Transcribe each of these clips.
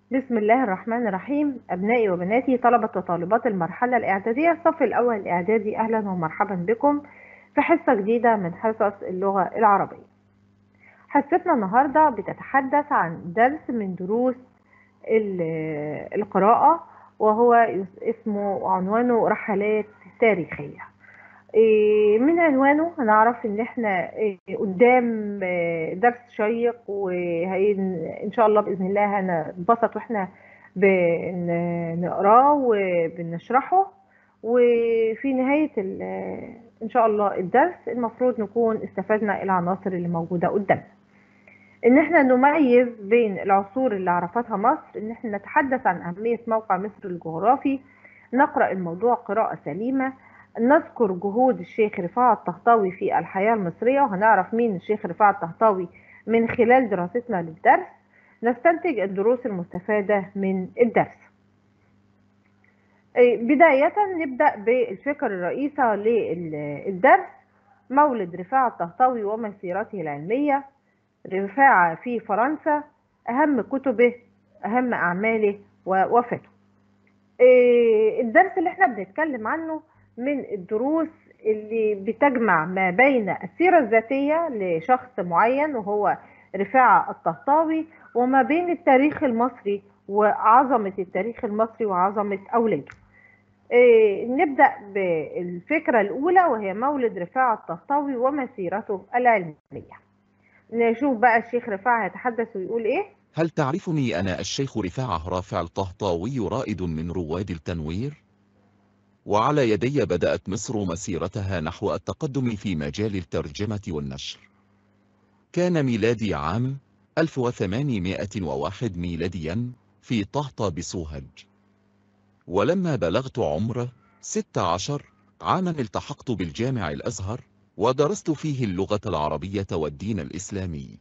بسم الله الرحمن الرحيم أبنائي وبناتي طلبة وطالبات المرحلة الإعدادية الصف الأول الإعدادي أهلا ومرحبا بكم في حصة جديدة من حصص اللغة العربية حصتنا النهاردة بتتحدث عن درس من دروس القراءة وهو اسمه عنوانه رحلات تاريخية من عنوانه هنعرف ان احنا قدام درس شيق وان شاء الله باذن الله هنتبسط واحنا بنقراه وبنشرحه وفي نهايه ان شاء الله الدرس المفروض نكون استفدنا العناصر اللي موجوده قدامنا ان احنا نميز بين العصور اللي عرفتها مصر ان احنا نتحدث عن اهميه موقع مصر الجغرافي نقرا الموضوع قراءه سليمه نذكر جهود الشيخ رفاعة الطهطاوي في الحياة المصرية وهنعرف مين الشيخ رفاعة الطهطاوي من خلال دراستنا للدرس نستنتج الدروس المستفادة من الدرس بداية نبدأ بالفكرة الرئيسة للدرس مولد رفاعة الطهطاوي ومسيرته العلمية رفاعة في فرنسا أهم كتبه أهم أعماله ووفاته الدرس اللي احنا بنتكلم عنه من الدروس اللي بتجمع ما بين السيرة الذاتية لشخص معين وهو رفاعة الطهطاوي وما بين التاريخ المصري وعظمة التاريخ المصري وعظمة أولاده إيه نبدأ بالفكرة الأولى وهي مولد رفاعة الطهطاوي ومسيرته العلمية نشوف بقى الشيخ رفاعة يتحدث ويقول إيه هل تعرفني أنا الشيخ رفاعة رافع الطهطاوي رائد من رواد التنوير؟ وعلى يدي بدأت مصر مسيرتها نحو التقدم في مجال الترجمة والنشر كان ميلادي عام 1801 ميلاديا في طهطا بسوهج ولما بلغت عمر 16 عاما التحقت بالجامع الأزهر ودرست فيه اللغة العربية والدين الإسلامي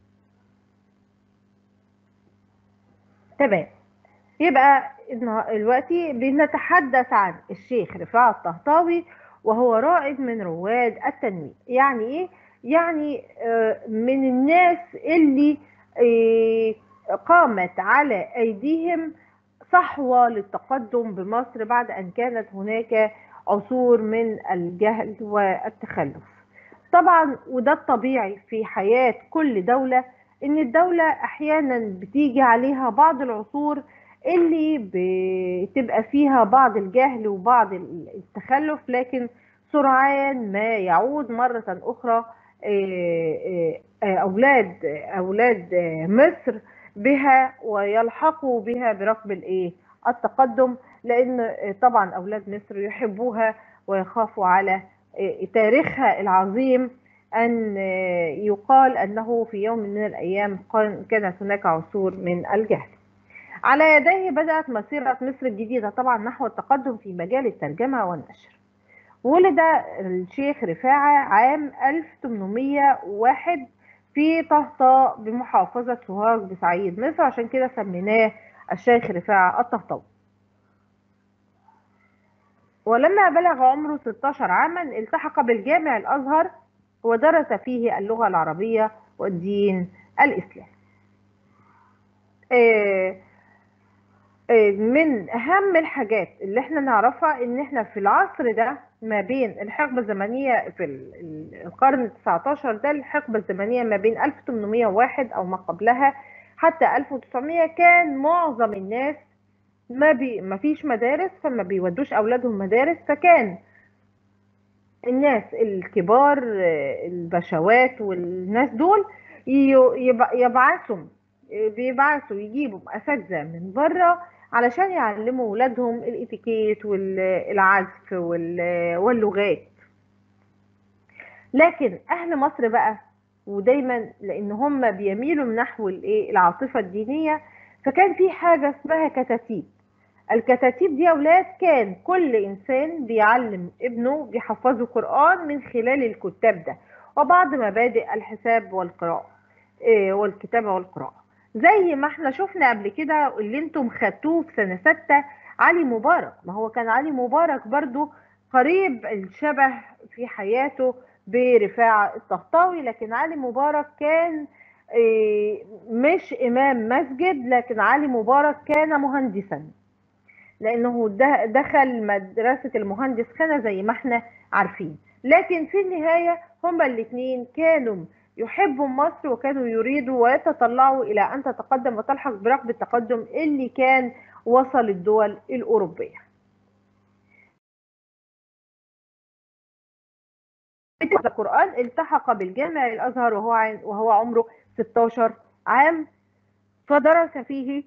تمام يبقى دلوقتي بنتحدث عن الشيخ رفاعة الطهطاوي وهو رائد من رواد التنوير يعني ايه يعني من الناس اللي قامت على ايديهم صحوة للتقدم بمصر بعد ان كانت هناك عصور من الجهل والتخلف طبعا وده الطبيعي في حياة كل دولة ان الدولة احيانا بتيجي عليها بعض العصور اللي بتبقى فيها بعض الجهل وبعض التخلف لكن سرعان ما يعود مرة أخرى أولاد أولاد مصر بها ويلحقوا بها بركب الإيه التقدم لأن طبعا أولاد مصر يحبوها ويخافوا على تاريخها العظيم أن يقال أنه في يوم من الأيام كانت هناك عصور من الجهل على يديه بدأت مسيرة مصر الجديدة طبعا نحو التقدم في مجال الترجمة والنشر ولد الشيخ رفاعة عام 1801 في طهطا بمحافظة سوهاج بصعيد مصر عشان كده سميناه الشيخ رفاعة الطهطاوي ولما بلغ عمره 16 عاما التحق بالجامع الأزهر ودرس فيه اللغة العربية والدين الإسلامي من اهم الحاجات اللي احنا نعرفها ان احنا في العصر ده ما بين الحقبه الزمنيه في القرن ال 19 ده الحقبه الزمنيه ما بين 1801 او ما قبلها حتى 1900 كان معظم الناس ما بي ما فيش مدارس فما بيودوش اولادهم مدارس فكان الناس الكبار البشوات والناس دول يبعثوا بيبعثوا يجيبوا اساتذه من بره علشان يعلموا ولادهم الاتيكيت والعزف واللغات لكن اهل مصر بقى ودايما لان هم بيميلوا نحو الايه العاطفه الدينيه فكان في حاجه اسمها كتاتيب الكتاتيب دي اولاد كان كل انسان بيعلم ابنه بيحفظه قران من خلال الكتاب ده وبعض مبادئ الحساب والقراءه والكتابه والقراءه زي ما احنا شفنا قبل كده اللي انتم خدتوه في سنه سته علي مبارك ما هو كان علي مبارك برضو قريب الشبه في حياته برفاعة الطهطاوي لكن علي مبارك كان إيه، مش إمام مسجد لكن علي مبارك كان مهندسا لأنه ده- دخل مدرسة المهندس خانة زي ما احنا عارفين لكن في النهاية هما الاثنين كانوا يحبوا مصر وكانوا يريدوا ويتطلعوا إلى أن تتقدم وتلحق بركب التقدم اللي كان وصل الدول الأوروبية القرآن التحق بالجامع الأزهر وهو عن- وهو عمره 16 عام فدرس فيه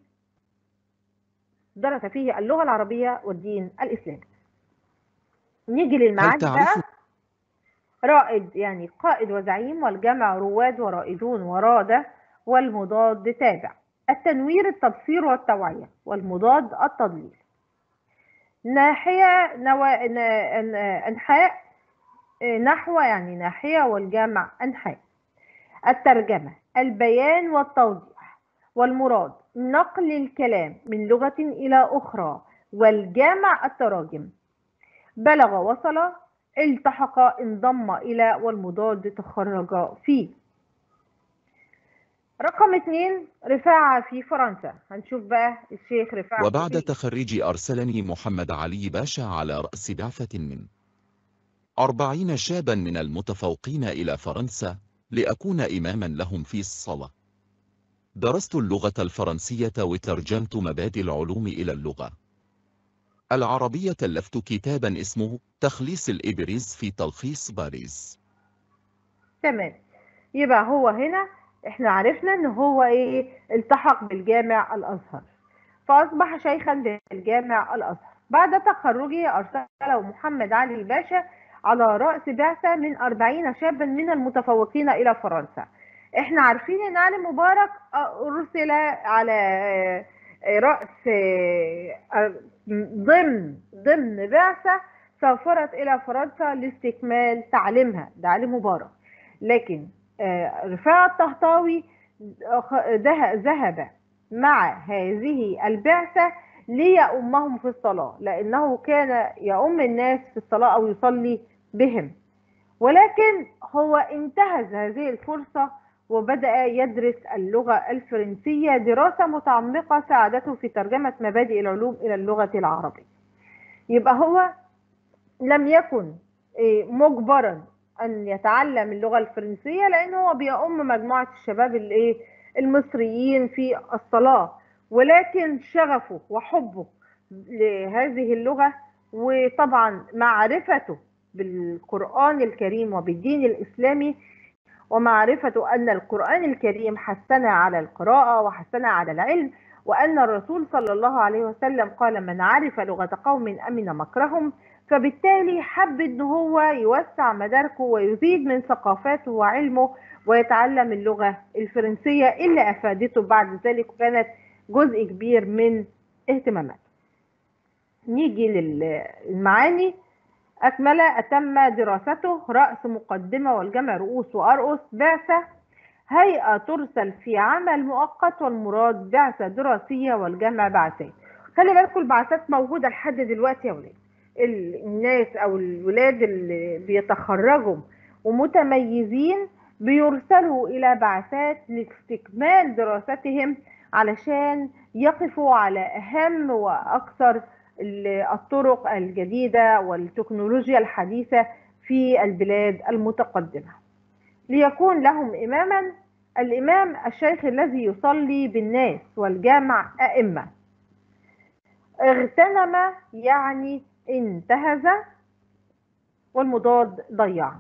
درس فيه اللغة العربية والدين الإسلامي نيجي هل للمعاد تعرف بقى رائد يعني قائد وزعيم والجمع رواد ورائدون ورادة والمضاد تابع التنوير التبصير والتوعية والمضاد التضليل ناحية نوا... ن... ن... أنحاء نحو يعني ناحية والجمع أنحاء الترجمة البيان والتوضيح والمراد نقل الكلام من لغة إلى أخرى والجامع التراجم بلغ وصل التحق انضم إلى والمضاد تخرج فيه رقم اثنين رفاعة في فرنسا هنشوف بقى الشيخ رفاعة وبعد في تخرجي أرسلني محمد علي باشا على رأس بعثة من أربعين شابا من المتفوقين إلى فرنسا لأكون إماما لهم في الصلاة درست اللغة الفرنسية وترجمت مبادئ العلوم إلى اللغة العربية ألفت كتابا اسمه تخليص الإبريز في تلخيص باريس تمام يبقى هو هنا احنا عرفنا ان هو ايه التحق بالجامع الازهر فاصبح شيخا بالجامع الازهر بعد تخرجه ارسله محمد علي باشا على رأس بعثة من أربعين شابا من المتفوقين إلى فرنسا احنا عارفين ان علي مبارك ارسل على رأس ضمن ضمن بعثة سافرت إلى فرنسا لاستكمال تعليمها ده علي مبارك لكن رفاعة الطهطاوي ذهب مع هذه البعثة ليأمهم في الصلاة لأنه كان يؤم الناس في الصلاة أو يصلي بهم ولكن هو انتهز هذه الفرصة وبدأ يدرس اللغة الفرنسية دراسة متعمقة ساعدته في ترجمة مبادئ العلوم إلى اللغة العربية يبقى هو لم يكن مجبرا أن يتعلم اللغة الفرنسية لأنه هو بيؤم مجموعة الشباب المصريين في الصلاة ولكن شغفه وحبه لهذه اللغة وطبعا معرفته بالقرآن الكريم وبالدين الإسلامي ومعرفة أن القرآن الكريم حثنا على القراءة وحثنا على العلم وأن الرسول صلى الله عليه وسلم قال من عرف لغة قوم أمن مكرهم فبالتالي حب ان هو يوسع مداركه ويزيد من ثقافاته وعلمه ويتعلم اللغة الفرنسية اللي أفادته بعد ذلك وكانت جزء كبير من اهتماماته نيجي للمعاني أكمل أتم دراسته رأس مقدمة والجمع رؤوس وأرؤس بعثة هيئة ترسل في عمل مؤقت والمراد بعثة دراسية والجمع بعثات خلي بالكم البعثات موجودة لحد دلوقتي يا ولاد الناس أو الولاد اللي بيتخرجوا ومتميزين بيرسلوا إلى بعثات لاستكمال دراستهم علشان يقفوا على أهم وأكثر الطرق الجديدة والتكنولوجيا الحديثة في البلاد المتقدمة ليكون لهم إماما الإمام الشيخ الذي يصلي بالناس والجامع أئمة اغتنم يعني انتهز والمضاد ضيع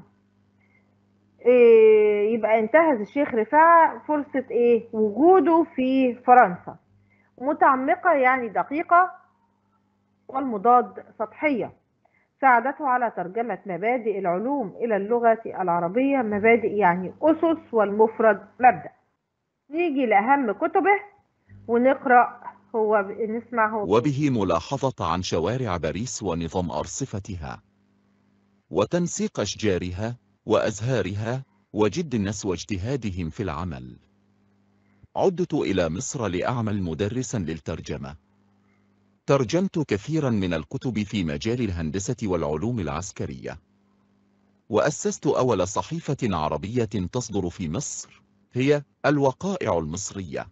إيه يبقى انتهز الشيخ رفاعة فرصة ايه وجوده في فرنسا متعمقة يعني دقيقة والمضاد سطحية ساعدته على ترجمة مبادئ العلوم إلى اللغة العربية مبادئ يعني أسس والمفرد مبدأ نيجي لأهم كتبه ونقرأ هو نسمع هو وبه ملاحظة عن شوارع باريس ونظام أرصفتها وتنسيق أشجارها وأزهارها وجد الناس واجتهادهم في العمل عدت إلى مصر لأعمل مدرسا للترجمة ترجمت كثيرا من الكتب في مجال الهندسة والعلوم العسكرية وأسست أول صحيفة عربية تصدر في مصر هي الوقائع المصرية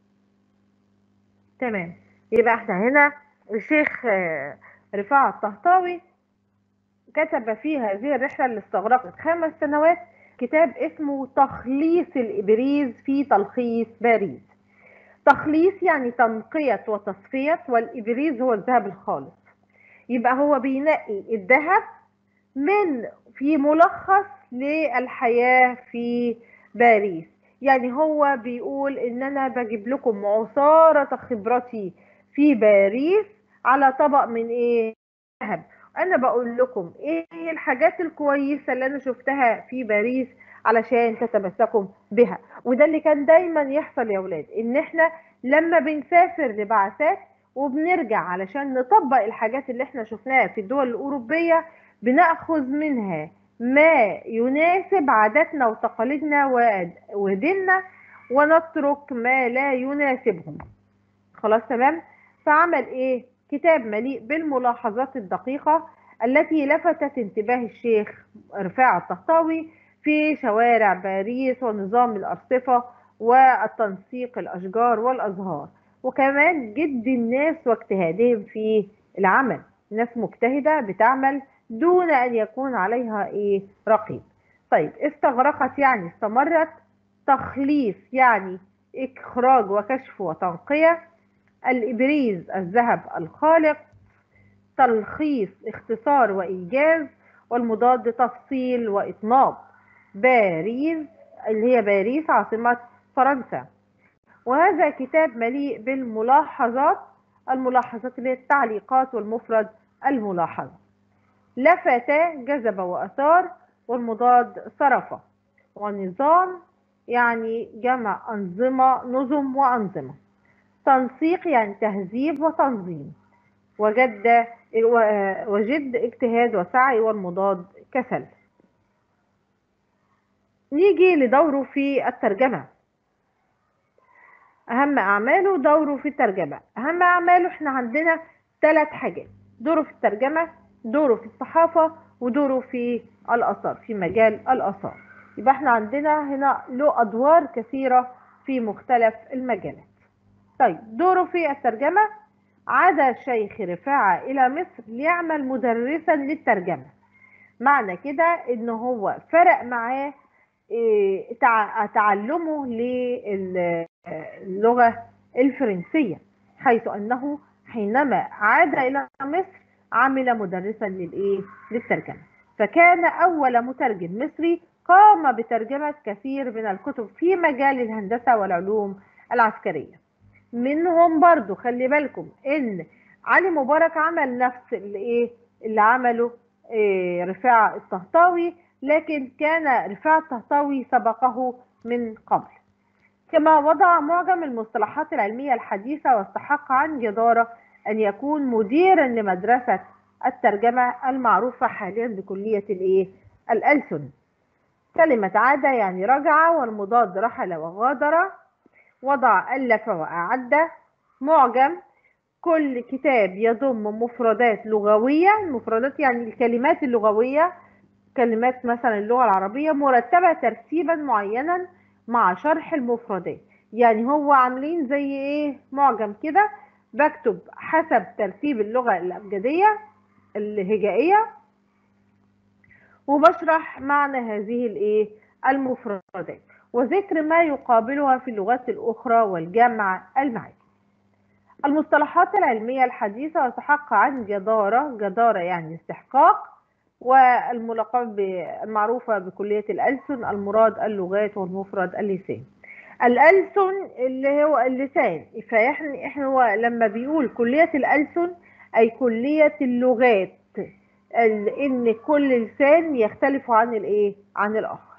تمام يبقى احنا هنا الشيخ آه، رفاعة الطهطاوي كتب في هذه الرحلة اللي استغرقت خمس سنوات كتاب اسمه تخليص الإبريز في تلخيص باريس تخليص يعني تنقية وتصفية والإبريز هو الذهب الخالص يبقى هو بينقي الذهب من في ملخص للحياة في باريس يعني هو بيقول ان انا بجيب لكم عصارة خبرتي في باريس على طبق من ايه ذهب انا بقول لكم ايه الحاجات الكويسة اللي انا شفتها في باريس علشان تتمسكوا بها وده اللي كان دايما يحصل يا ولاد ان احنا لما بنسافر لبعثات وبنرجع علشان نطبق الحاجات اللي احنا شفناها في الدول الأوروبية بنأخذ منها ما يناسب عاداتنا وتقاليدنا وديننا ونترك ما لا يناسبهم خلاص تمام فعمل ايه كتاب مليء بالملاحظات الدقيقة التي لفتت انتباه الشيخ رفاع الطهطاوي في شوارع باريس ونظام الأرصفة والتنسيق الأشجار والأزهار وكمان جد الناس واجتهادهم في العمل ناس مجتهدة بتعمل دون أن يكون عليها إيه رقيب طيب استغرقت يعني استمرت تخليص يعني إخراج وكشف وتنقية الإبريز الذهب الخالق تلخيص اختصار وإيجاز والمضاد تفصيل وإطناب باريس اللي هي باريس عاصمة فرنسا وهذا كتاب مليء بالملاحظات الملاحظات اللي هي التعليقات والمفرد الملاحظة لفت جذب وأثار والمضاد صرف ونظام يعني جمع أنظمة نظم وأنظمة تنسيق يعني تهذيب وتنظيم وجد وجد اجتهاد وسعي والمضاد كسل نيجي لدوره في الترجمة أهم أعماله دوره في الترجمة أهم أعماله إحنا عندنا ثلاث حاجات دوره في الترجمة دوره في الصحافة ودوره في الآثار في مجال الآثار يبقى إحنا عندنا هنا له أدوار كثيرة في مختلف المجالات طيب دوره في الترجمة عاد الشيخ رفاعة إلى مصر ليعمل مدرسا للترجمة معنى كده إن هو فرق معاه تعلمه للغة الفرنسية حيث أنه حينما عاد إلى مصر عمل مدرسا للإيه؟ للترجمة فكان أول مترجم مصري قام بترجمة كثير من الكتب في مجال الهندسة والعلوم العسكرية منهم برضو خلي بالكم ان علي مبارك عمل نفس الايه اللي عمله إيه رفاعة الطهطاوي لكن كان رفاعة الطهطاوي سبقه من قبل كما وضع معجم المصطلحات العلمية الحديثة واستحق عن جدارة أن يكون مديرا لمدرسة الترجمة المعروفة حاليا بكلية الإيه؟ الألسن كلمة عاد يعني رجع والمضاد رحل وغادر وضع ألف وأعد معجم كل كتاب يضم مفردات لغوية المفردات يعني الكلمات اللغوية كلمات مثلا اللغة العربية مرتبة ترتيبا معينا مع شرح المفردات يعني هو عاملين زي ايه معجم كده بكتب حسب ترتيب اللغة الأبجدية الهجائية وبشرح معنى هذه الايه المفردات وذكر ما يقابلها في اللغات الأخرى والجمع المعي المصطلحات العلمية الحديثة وتحق عن جدارة جدارة يعني استحقاق والملقب المعروفة بكلية الألسن المراد اللغات والمفرد اللسان الألسن اللي هو اللسان فإحنا إحنا هو لما بيقول كلية الألسن أي كلية اللغات إن كل لسان يختلف عن الإيه؟ عن الآخر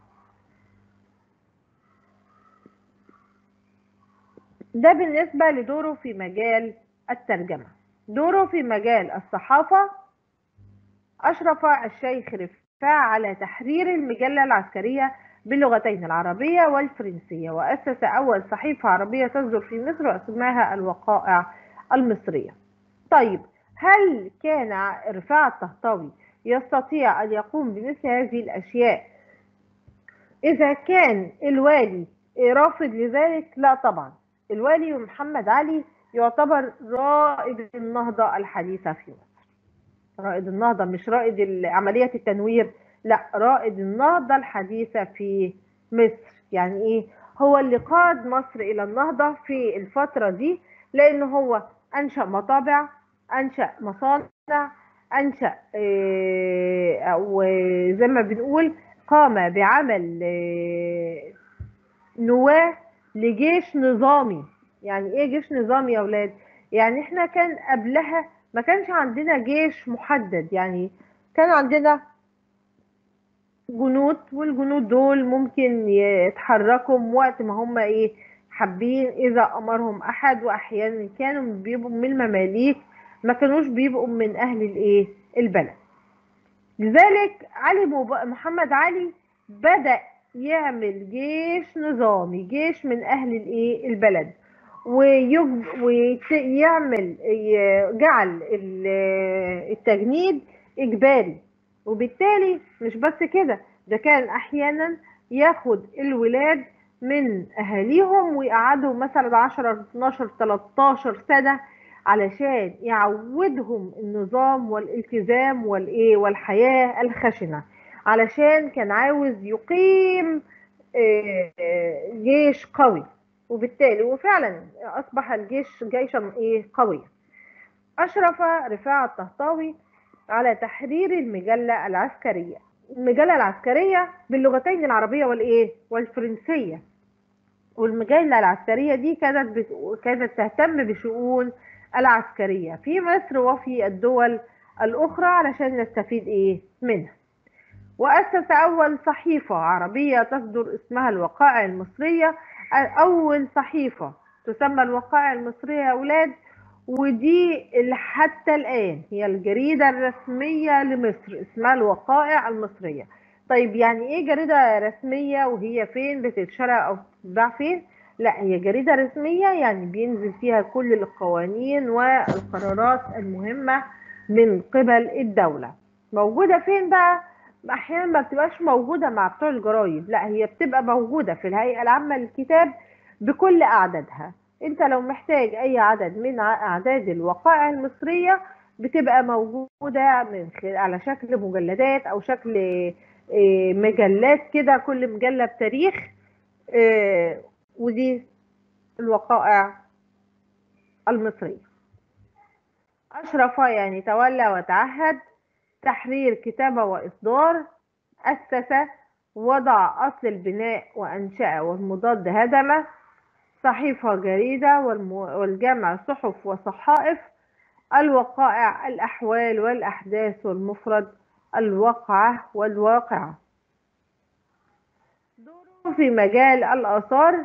ده بالنسبة لدوره في مجال الترجمة دوره في مجال الصحافة أشرف الشيخ رفاع على تحرير المجلة العسكرية باللغتين العربية والفرنسية وأسس أول صحيفة عربية تصدر في مصر واسمها الوقائع المصرية طيب هل كان رفاع الطهطاوي يستطيع أن يقوم بمثل هذه الأشياء إذا كان الوالي رافض لذلك لا طبعا الوالي محمد علي يعتبر رائد النهضة الحديثة في مصر رائد النهضة مش رائد عملية التنوير لا رائد النهضة الحديثة في مصر يعني ايه هو اللي قاد مصر الى النهضة في الفترة دي لان هو انشأ مطابع انشأ مصانع انشأ إيه وزي ما بنقول قام بعمل إيه نواة لجيش نظامي يعني ايه جيش نظامي يا اولاد يعني احنا كان قبلها ما كانش عندنا جيش محدد يعني كان عندنا جنود والجنود دول ممكن يتحركوا وقت ما هم ايه حابين اذا امرهم احد واحيانا كانوا بيبقوا من المماليك ما كانوش بيبقوا من اهل الايه البلد لذلك علي محمد علي بدا يعمل جيش نظامي جيش من اهل الايه البلد ويعمل جعل التجنيد اجباري وبالتالي مش بس كده ده كان احيانا ياخد الولاد من اهاليهم ويقعدهم مثلا 10 12 13 سنه علشان يعودهم النظام والالتزام والايه والحياه الخشنه علشان كان عاوز يقيم جيش قوي وبالتالي وفعلا اصبح الجيش جيشا ايه قويا اشرف رفاعه الطهطاوي على تحرير المجلة العسكرية المجلة العسكرية باللغتين العربية والإيه والفرنسية والمجلة العسكرية دي كانت بت... كانت تهتم بشؤون العسكرية في مصر وفي الدول الأخرى علشان نستفيد إيه منها وأسس أول صحيفة عربية تصدر اسمها الوقائع المصرية أول صحيفة تسمى الوقائع المصرية يا أولاد ودي اللي حتى الآن هي الجريدة الرسمية لمصر اسمها الوقائع المصرية طيب يعني ايه جريدة رسمية وهي فين بتتشرى او بتتباع فين لا هي جريدة رسمية يعني بينزل فيها كل القوانين والقرارات المهمة من قبل الدولة موجودة فين بقى احيانا ما بتبقاش موجودة مع بتوع الجرايد لا هي بتبقى موجودة في الهيئة العامة للكتاب بكل اعدادها انت لو محتاج اي عدد من اعداد الوقائع المصرية بتبقى موجودة من خلال على شكل مجلدات او شكل مجلات كده كل مجلة بتاريخ ودي الوقائع المصرية أشرف يعني تولى وتعهد تحرير كتابة وإصدار أسس وضع أصل البناء وأنشأ والمضاد هدمه صحيفة جريدة والجمع صحف وصحائف الوقائع الأحوال والأحداث والمفرد الواقعة والواقعة دوره في مجال الآثار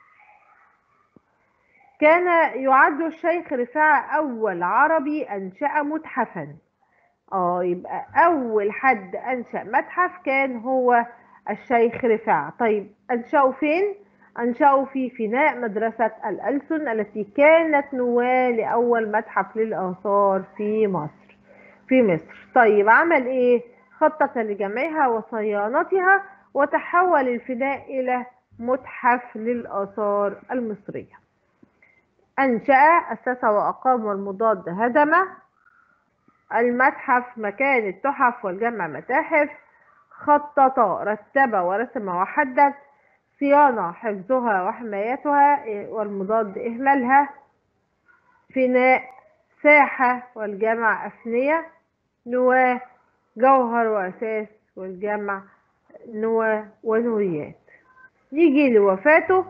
كان يعد الشيخ رفاعة أول عربي أنشأ متحفا اه يبقى أول حد أنشأ متحف كان هو الشيخ رفاعة طيب أنشأه فين؟ أنشأوا في فناء مدرسة الألسن التي كانت نواة لأول متحف للآثار في مصر في مصر طيب عمل إيه؟ خطط لجمعها وصيانتها وتحول الفناء إلى متحف للآثار المصرية أنشأ أسس وأقام والمضاد هدم المتحف مكان التحف والجمع متاحف خطط رتب ورسم وحدد صيانة حفظها وحمايتها والمضاد إهمالها فناء ساحة والجمع أفنية نواة جوهر وأساس والجمع نواة ونوريات نيجي لوفاته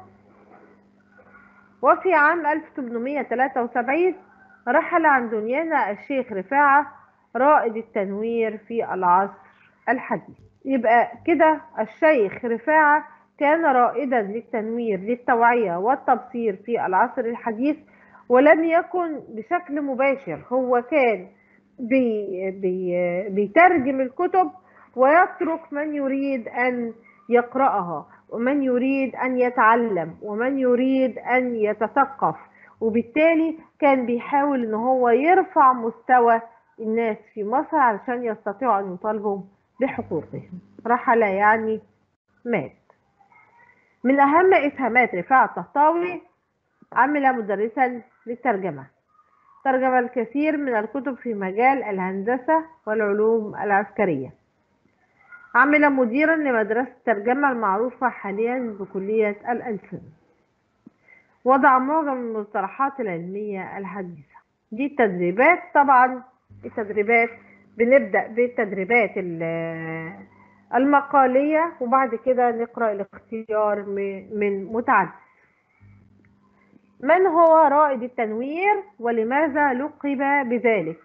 وفي عام 1873 رحل عن دنيانا الشيخ رفاعة رائد التنوير في العصر الحديث يبقى كده الشيخ رفاعة كان رائدا للتنوير للتوعية والتبصير في العصر الحديث ولم يكن بشكل مباشر هو كان بي بي بيترجم الكتب ويترك من يريد أن يقرأها ومن يريد أن يتعلم ومن يريد أن يتثقف وبالتالي كان بيحاول ان هو يرفع مستوى الناس في مصر علشان يستطيعوا ان يطالبوا بحقوقهم رحل يعني مات من أهم إسهامات رفاعة الطهطاوي عمل مدرسا للترجمة ترجم الكثير من الكتب في مجال الهندسة والعلوم العسكرية عمل مديرا لمدرسة الترجمة المعروفة حاليا بكلية الألسن وضع معظم المصطلحات العلمية الحديثة دي التدريبات طبعا التدريبات بنبدأ بالتدريبات المقالية وبعد كده نقرأ الاختيار من متعدد من هو رائد التنوير ولماذا لقب بذلك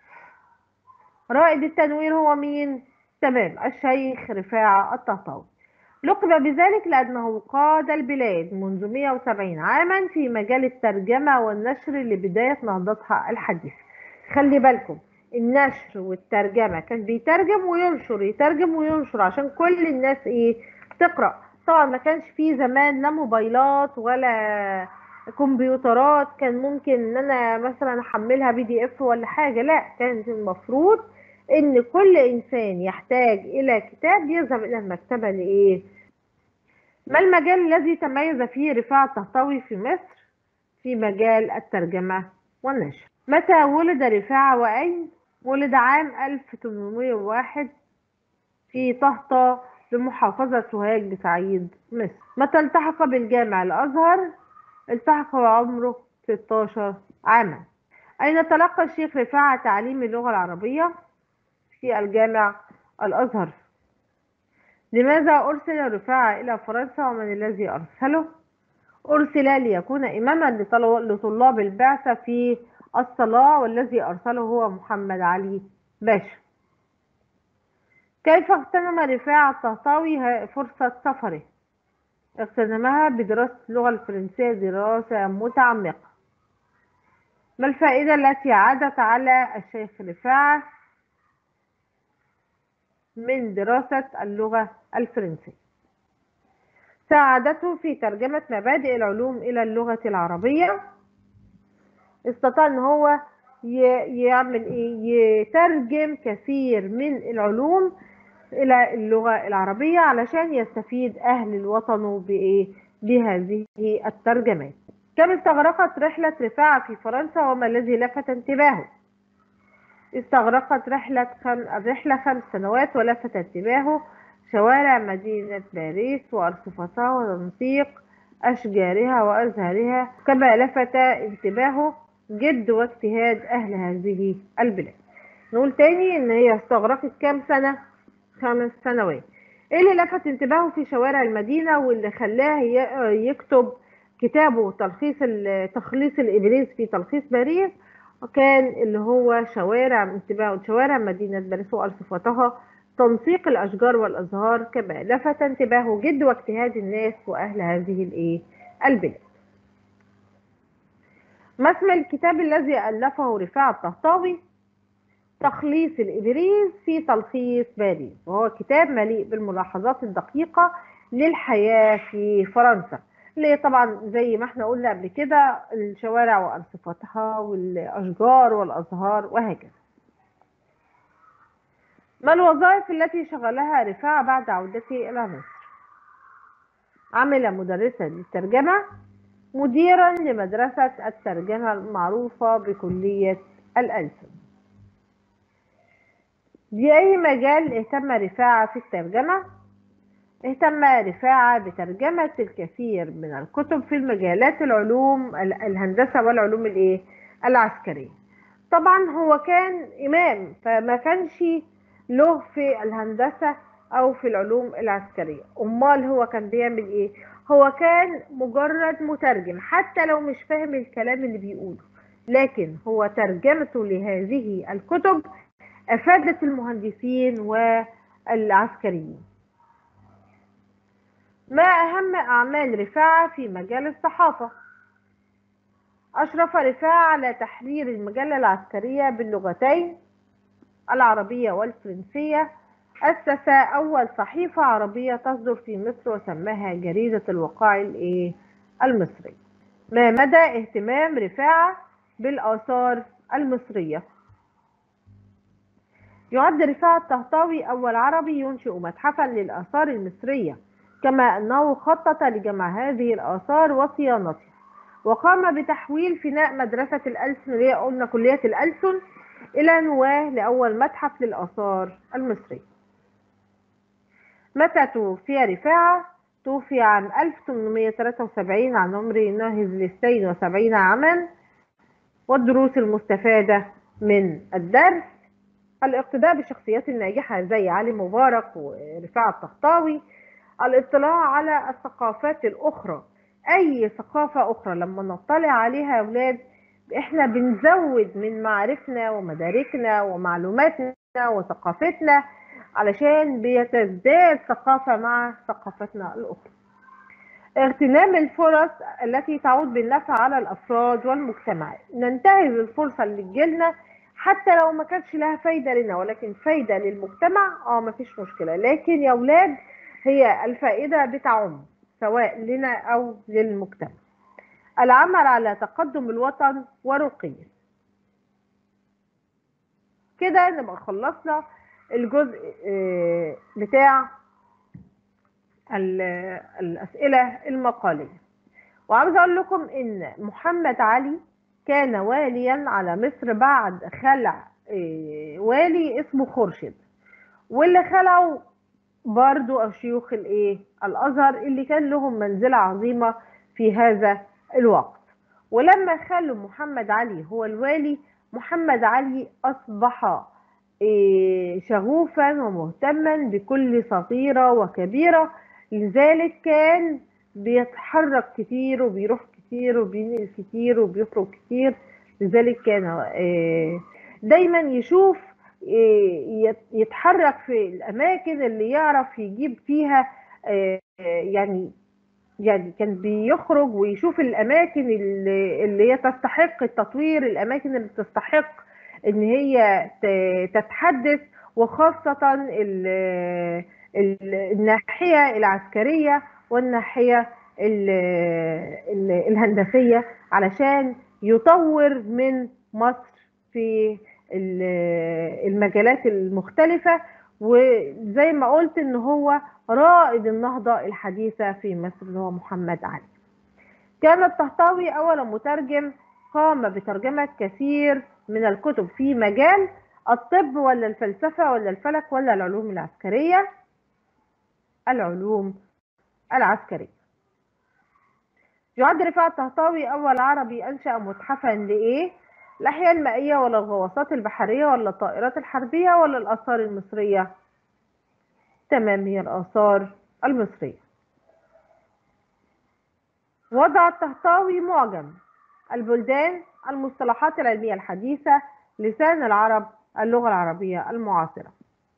رائد التنوير هو مين تمام الشيخ رفاعة الطهطاوي لقب بذلك لأنه قاد البلاد منذ 170 عاما في مجال الترجمة والنشر لبداية نهضتها الحديثة خلي بالكم النشر والترجمة كان بيترجم وينشر يترجم وينشر عشان كل الناس ايه تقرأ طبعا ما كانش فيه زمان لا موبايلات ولا كمبيوترات كان ممكن ان انا مثلا احملها بي دي اف ولا حاجة لا كانت المفروض ان كل انسان يحتاج الى كتاب يذهب الى المكتبة لايه ما المجال الذي تميز فيه رفاعة الطهطاوي في مصر في مجال الترجمة والنشر متى ولد رفاعة وأين ولد عام 1801 في طهطا بمحافظة سوهاج بصعيد مصر متى التحق بالجامع الأزهر التحق وعمره 16 عاما أين تلقى الشيخ رفاعة تعليم اللغة العربية في الجامع الأزهر لماذا أرسل رفاعة إلى فرنسا ومن الذي أرسله أرسل ليكون إماما لطلاب البعثة في الصلاة والذي أرسله هو محمد علي باشا كيف اغتنم رفاعة الطهطاوي فرصة سفره اغتنمها بدراسة اللغة الفرنسية دراسة متعمقة ما الفائدة التي عادت على الشيخ رفاعة من دراسة اللغة الفرنسية ساعدته في ترجمة مبادئ العلوم إلى اللغة العربية استطاع ان هو يعمل ايه يترجم كثير من العلوم الى اللغة العربية علشان يستفيد اهل الوطن بايه بهذه الترجمات كم استغرقت رحلة رفاعة في فرنسا وما الذي لفت انتباهه استغرقت رحلة خم... الرحلة خمس سنوات ولفت انتباهه شوارع مدينة باريس وأرصفتها وتنسيق أشجارها وأزهارها كما لفت انتباهه جد واجتهاد أهل هذه البلاد نقول تاني إن هي استغرقت كام سنة؟ خمس سنوات إيه اللي لفت انتباهه في شوارع المدينة واللي خلاه يكتب كتابه تلخيص تخليص الإبريز في تلخيص باريس كان اللي هو شوارع انتباهه شوارع مدينة باريس وأرصفتها تنسيق الأشجار والأزهار كما لفت انتباهه جد واجتهاد الناس وأهل هذه الإيه البلاد ما اسم الكتاب الذي ألفه رفاعة الطهطاوي تخليص الإبريز في تلخيص باريس وهو كتاب مليء بالملاحظات الدقيقة للحياة في فرنسا اللي طبعا زي ما احنا قلنا قبل كده الشوارع وأرصفتها والأشجار والأزهار وهكذا ما الوظائف التي شغلها رفاعة بعد عودته إلى مصر عمل مدرسا للترجمة مديرا لمدرسة الترجمة المعروفة بكلية الألسن بأي مجال اهتم رفاعة في الترجمة؟ اهتم رفاعة بترجمة الكثير من الكتب في المجالات العلوم الهندسة والعلوم الايه؟ العسكرية طبعا هو كان إمام فما كانش له في الهندسة أو في العلوم العسكرية أمال هو كان بيعمل إيه؟ هو كان مجرد مترجم حتى لو مش فاهم الكلام اللي بيقوله لكن هو ترجمته لهذه الكتب أفادت المهندسين والعسكريين ما أهم أعمال رفاعة في مجال الصحافة أشرف رفاعة على تحرير المجلة العسكرية باللغتين العربية والفرنسية أسس أول صحيفة عربية تصدر في مصر وسماها جريدة الوقائع الإيه؟ المصري ما مدى اهتمام رفاعة بالآثار المصرية يعد رفاعة الطهطاوي أول عربي ينشئ متحفا للآثار المصرية كما أنه خطط لجمع هذه الآثار وصيانتها وقام بتحويل فناء مدرسة الألسن اللي هي قلنا كلية الألسن إلى نواة لأول متحف للآثار المصرية متى توفي رفاعة؟ توفي عام 1873 عن عمر ناهز ل 72 عاما والدروس المستفادة من الدرس الاقتداء بالشخصيات الناجحة زي علي مبارك ورفاعة الطهطاوي الاطلاع على الثقافات الأخرى أي ثقافة أخرى لما نطلع عليها يا أولاد إحنا بنزود من معارفنا ومداركنا ومعلوماتنا وثقافتنا علشان بيتزداد ثقافة مع ثقافتنا الأخرى اغتنام الفرص التي تعود بالنفع على الأفراد والمجتمعات ننتهز الفرصة اللي تجيلنا حتى لو ما كانش لها فايدة لنا ولكن فايدة للمجتمع اه مفيش مشكلة لكن يا أولاد هي الفائدة بتعم سواء لنا أو للمجتمع العمل على تقدم الوطن ورقيه كده نبقى خلصنا الجزء بتاع الأسئلة المقالية وعاوز أقول لكم إن محمد علي كان واليا على مصر بعد خلع والي اسمه خورشيد واللي خلعوا برضو شيوخ الايه الازهر اللي كان لهم منزله عظيمه في هذا الوقت ولما خلوا محمد علي هو الوالي محمد علي اصبح شغوفا ومهتما بكل صغيره وكبيره لذلك كان بيتحرك كتير وبيروح كتير وبينقل كتير وبيخرج كتير لذلك كان دايما يشوف يتحرك في الاماكن اللي يعرف يجيب فيها يعني يعني كان بيخرج ويشوف الاماكن اللي, اللي هي تستحق التطوير الاماكن اللي تستحق ان هي تتحدث وخاصه الناحيه العسكريه والناحيه الهندسيه علشان يطور من مصر في المجالات المختلفة وزي ما قلت ان هو رائد النهضة الحديثة في مصر اللي هو محمد علي كان الطهطاوي اول مترجم قام بترجمة كثير من الكتب في مجال الطب ولا الفلسفة ولا الفلك ولا العلوم العسكرية العلوم العسكرية يعد رفاعة الطهطاوي أول عربي أنشأ متحفا لإيه؟ الأحياء المائية ولا الغواصات البحرية ولا الطائرات الحربية ولا الآثار المصرية؟ تمام هي الآثار المصرية. وضع الطهطاوي معجم البلدان المصطلحات العلمية الحديثة لسان العرب اللغة العربية المعاصرة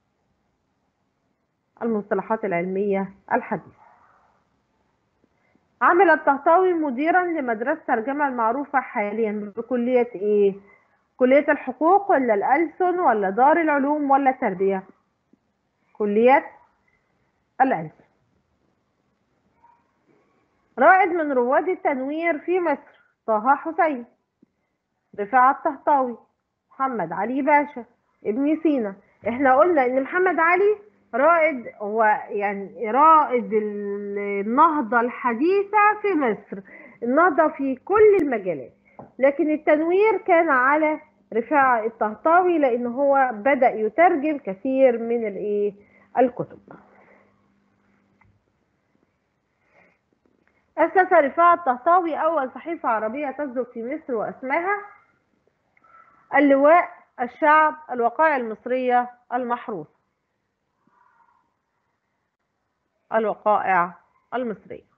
المصطلحات العلمية الحديثة عمل الطهطاوي مديرا لمدرسة ترجمة المعروفة حاليا بكلية ايه؟ كلية الحقوق ولا الألسن ولا دار العلوم ولا التربية؟ كلية الألسن رائد من رواد التنوير في مصر طه حسين رفاعة الطهطاوي محمد علي باشا ابن سينا احنا قلنا ان محمد علي رائد هو يعني رائد النهضة الحديثة في مصر النهضة في كل المجالات لكن التنوير كان على رفاعة الطهطاوي لان هو بدأ يترجم كثير من الايه الكتب أسس رفاعة الطهطاوي أول صحيفة عربية تصدر في مصر واسمها اللواء الشعب الوقائع المصرية المحروسة الوقائع المصرية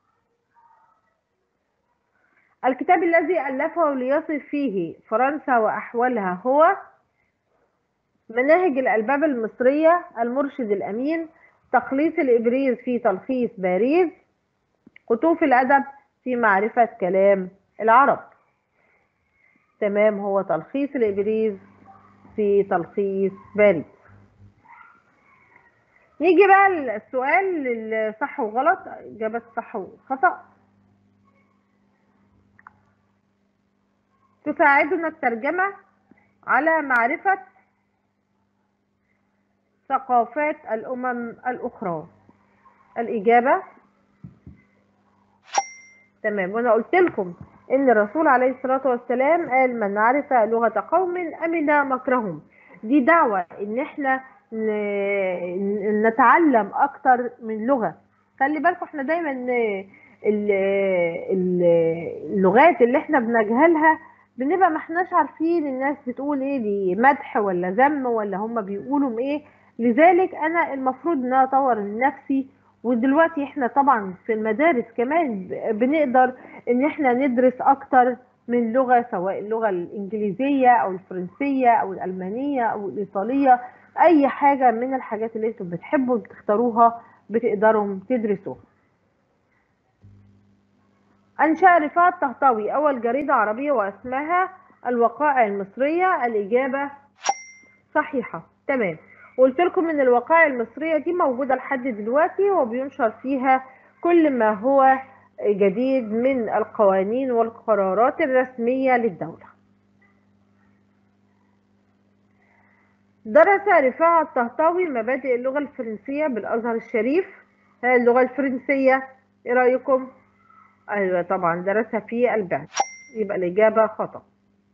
الكتاب الذي ألفه ليصف فيه فرنسا وأحوالها هو مناهج الألباب المصرية المرشد الأمين تخليص الإبريز في تلخيص باريس قطوف الأدب في معرفة كلام العرب تمام هو تلخيص الإبريز في تلخيص باريس نيجي بقى السؤال الصح وغلط إجابة صح وخطأ تساعدنا الترجمة على معرفة ثقافات الأمم الأخرى الإجابة تمام وانا قلت لكم ان الرسول عليه الصلاة والسلام قال من عرف لغة قوم امن مكرهم دي دعوة ان احنا ن- نتعلم اكتر من لغة خلي بالكم احنا دايما ال- ال- اللغات اللي احنا بنجهلها بنبقى ما احناش عارفين الناس بتقول ايه دي مدح ولا ذم ولا هم بيقولوا ايه لذلك انا المفروض ان انا اطور من نفسي ودلوقتي احنا طبعا في المدارس كمان ب- بنقدر ان احنا ندرس اكتر من لغة سواء اللغة الانجليزية او الفرنسية او الالمانية او الايطالية اي حاجة من الحاجات اللي انتم بتحبوا تختاروها بتقدروا تدرسوها أنشأ رفاعة الطهطاوي أول جريدة عربية واسمها الوقائع المصرية الإجابة صحيحة تمام وقلت لكم إن الوقائع المصرية دي موجودة لحد دلوقتي وبينشر فيها كل ما هو جديد من القوانين والقرارات الرسمية للدولة درس رفاعة الطهطاوي مبادئ اللغة الفرنسية بالأزهر الشريف ها اللغة الفرنسية إيه رأيكم؟ أيوة طبعا درسها في البعث يبقى الإجابة خطأ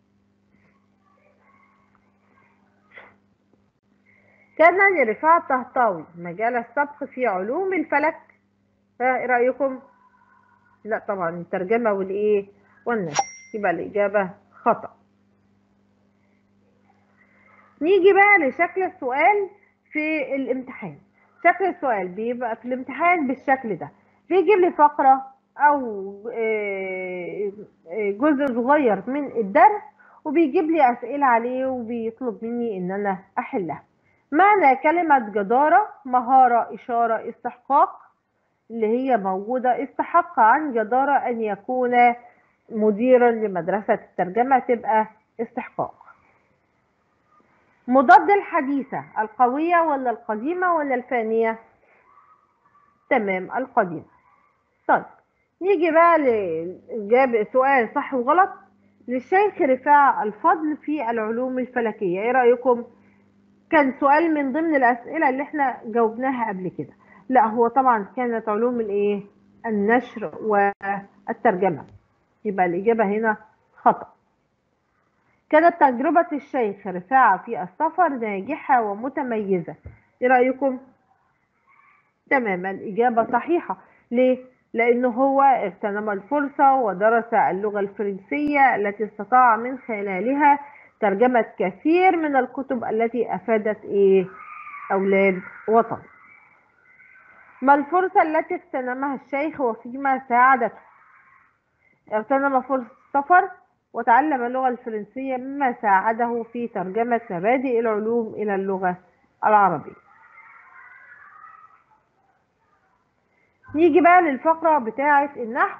كان لرفاعة الطهطاوي مجال السبق في علوم الفلك ها إيه رأيكم؟ لا طبعا الترجمة والإيه والنشر يبقى الإجابة خطأ نيجي بقى لشكل السؤال في الامتحان شكل السؤال بيبقى في الامتحان بالشكل ده بيجيب لي فقرة أو آه، آه، جزء صغير من الدرس وبيجيب لي أسئلة عليه وبيطلب مني إن أنا أحلها معنى كلمة جدارة مهارة إشارة استحقاق اللي هي موجودة استحق عن جدارة أن يكون مديرا لمدرسة الترجمة تبقى استحقاق مضاد الحديثة القوية ولا القديمة ولا الفانية تمام القديمة طيب نيجي بقى لجاب سؤال صح وغلط للشيخ رفاع الفضل في العلوم الفلكية ايه رأيكم كان سؤال من ضمن الأسئلة اللي احنا جاوبناها قبل كده لا هو طبعا كانت علوم الايه النشر والترجمة يبقى الإجابة هنا خطأ كانت تجربة الشيخ رفاعة في السفر ناجحة ومتميزة ايه رأيكم تمام الإجابة صحيحة ليه لأنه هو اغتنم الفرصة ودرس اللغة الفرنسية التي استطاع من خلالها ترجمة كثير من الكتب التي أفادت إيه أولاد وطن ما الفرصة التي اغتنمها الشيخ وفيما ساعدته اغتنم فرصة السفر وتعلم اللغة الفرنسية مما ساعده في ترجمة مبادئ العلوم إلى اللغة العربية نيجي بقى للفقرة بتاعة النحو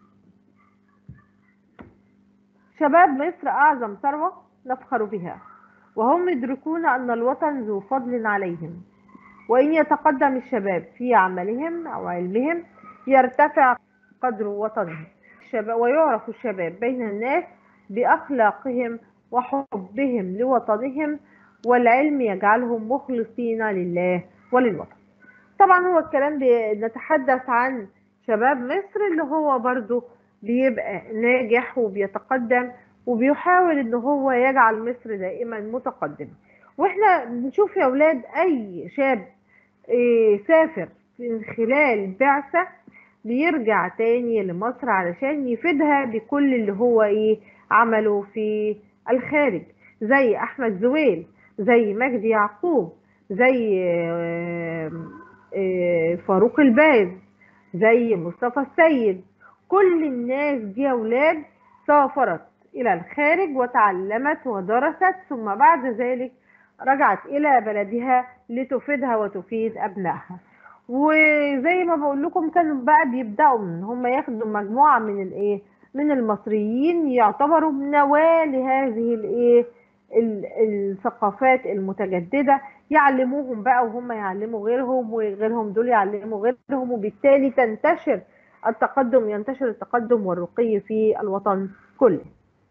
شباب مصر أعظم ثروة نفخر بها وهم يدركون أن الوطن ذو فضل عليهم وإن يتقدم الشباب في عملهم أو علمهم يرتفع قدر وطنهم الشباب ويعرف الشباب بين الناس بأخلاقهم وحبهم لوطنهم والعلم يجعلهم مخلصين لله وللوطن طبعا هو الكلام بنتحدث عن شباب مصر اللي هو برضو بيبقى ناجح وبيتقدم وبيحاول ان هو يجعل مصر دائما متقدم واحنا بنشوف يا اولاد اي شاب إيه، سافر من خلال بعثة بيرجع تاني لمصر علشان يفيدها بكل اللي هو ايه عمله في الخارج زي احمد زويل زي مجدي يعقوب زي آه، آه، فاروق الباز زي مصطفى السيد كل الناس دي يا اولاد سافرت الى الخارج وتعلمت ودرست ثم بعد ذلك رجعت الى بلدها لتفيدها وتفيد ابنائها وزي ما بقول لكم كانوا بقى بيبداوا ان هم ياخدوا مجموعه من الايه من المصريين يعتبروا نواه لهذه الايه ال- الثقافات المتجدده يعلموهم بقى وهم يعلموا غيرهم وغيرهم دول يعلموا غيرهم وبالتالي تنتشر التقدم ينتشر التقدم والرقي في الوطن كله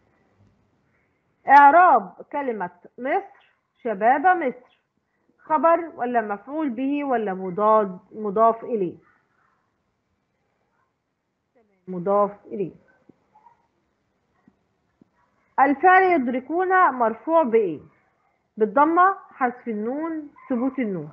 إعراب كلمة مصر شباب مصر خبر ولا مفعول به ولا مضاد مضاف إليه مضاف إليه الفعل يدركون مرفوع بإيه بالضمة حذف النون ثبوت النون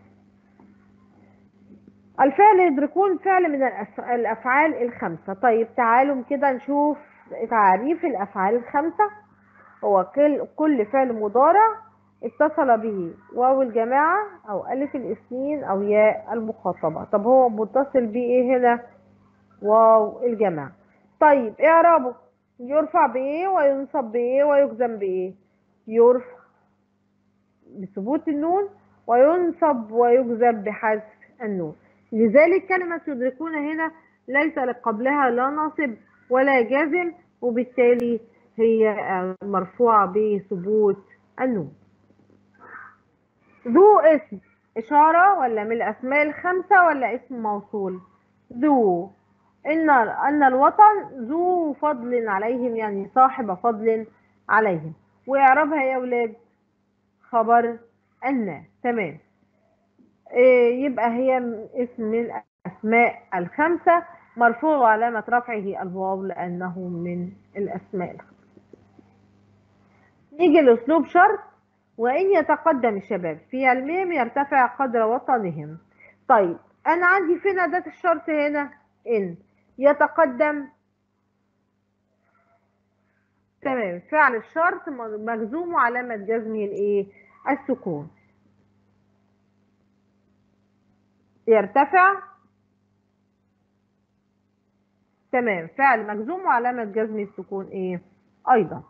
الفعل يدركون فعل من الأس- الأفعال الخمسة طيب تعالوا كده نشوف تعريف الأفعال الخمسة هو كل كل فعل مضارع اتصل به واو الجماعة أو ألف الاثنين أو ياء المخاطبة طب هو متصل بإيه هنا واو الجماعة طيب اعرابه يرفع بإيه وينصب بإيه ويجزم بإيه يرفع بثبوت النون وينصب ويجزم بحذف النون لذلك كلمة يدركون هنا ليس قبلها لا ناصب ولا جازم وبالتالي هي مرفوعة بثبوت النون ذو اسم إشارة ولا من الأسماء الخمسة ولا اسم موصول ذو إن أن الوطن ذو فضل عليهم يعني صاحب فضل عليهم وإعرابها يا أولاد خبر أن تمام إيه يبقى هي اسم من الأسماء الخمسة مرفوع وعلامة رفعه الواو لأنه من الأسماء الخمسة نيجي لأسلوب شرط وإن يتقدم الشباب في علمهم يرتفع قدر وطنهم طيب أنا عندي فين أداة الشرط هنا إن يتقدم تمام فعل الشرط مجزوم وعلامة جزمه الإيه السكون يرتفع تمام فعل مجزوم وعلامة جزم السكون ايه ايضا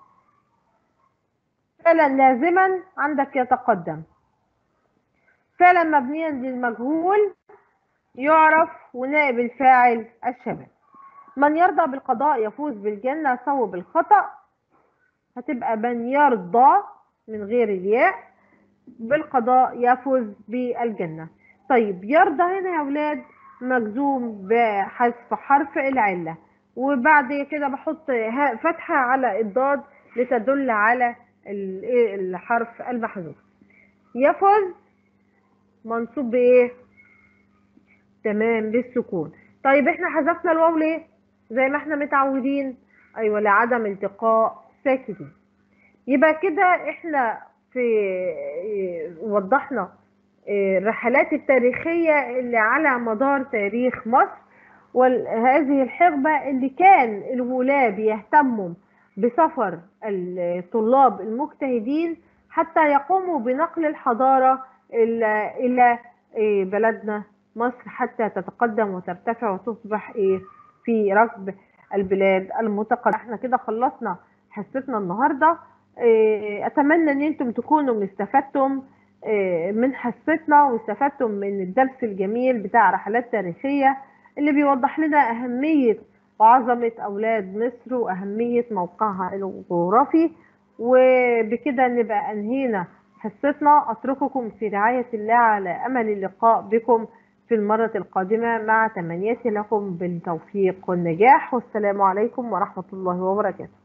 فعلا لازما عندك يتقدم فعلا مبنيا للمجهول يعرف ونائب الفاعل الشباب من يرضى بالقضاء يفوز بالجنة صوب الخطأ هتبقى من يرضى من غير الياء بالقضاء يفوز بالجنة طيب يرضى هنا يا ولاد مجزوم بحذف حرف العلة وبعد كده بحط فتحة على الضاد لتدل على الحرف المحذوف يفوز منصوب بايه تمام بالسكون طيب احنا حذفنا الواو ليه زي ما احنا متعودين ايوه لعدم التقاء ساكنين يبقى كده احنا في وضحنا الرحلات التاريخية اللي على مدار تاريخ مصر وهذه الحقبة اللي كان الولاة بيهتموا بسفر الطلاب المجتهدين حتى يقوموا بنقل الحضارة إلى بلدنا مصر حتى تتقدم وترتفع وتصبح في ركب البلاد المتقدمة احنا كده خلصنا حصتنا النهاردة أتمنى أن أنتم تكونوا استفدتم من حصتنا واستفدتم من الدرس الجميل بتاع رحلات تاريخية اللي بيوضح لنا أهمية وعظمة أولاد مصر وأهمية موقعها الجغرافي وبكده نبقى أنهينا حصتنا أترككم في رعاية الله على أمل اللقاء بكم في المرة القادمة مع تمنياتي لكم بالتوفيق والنجاح والسلام عليكم ورحمة الله وبركاته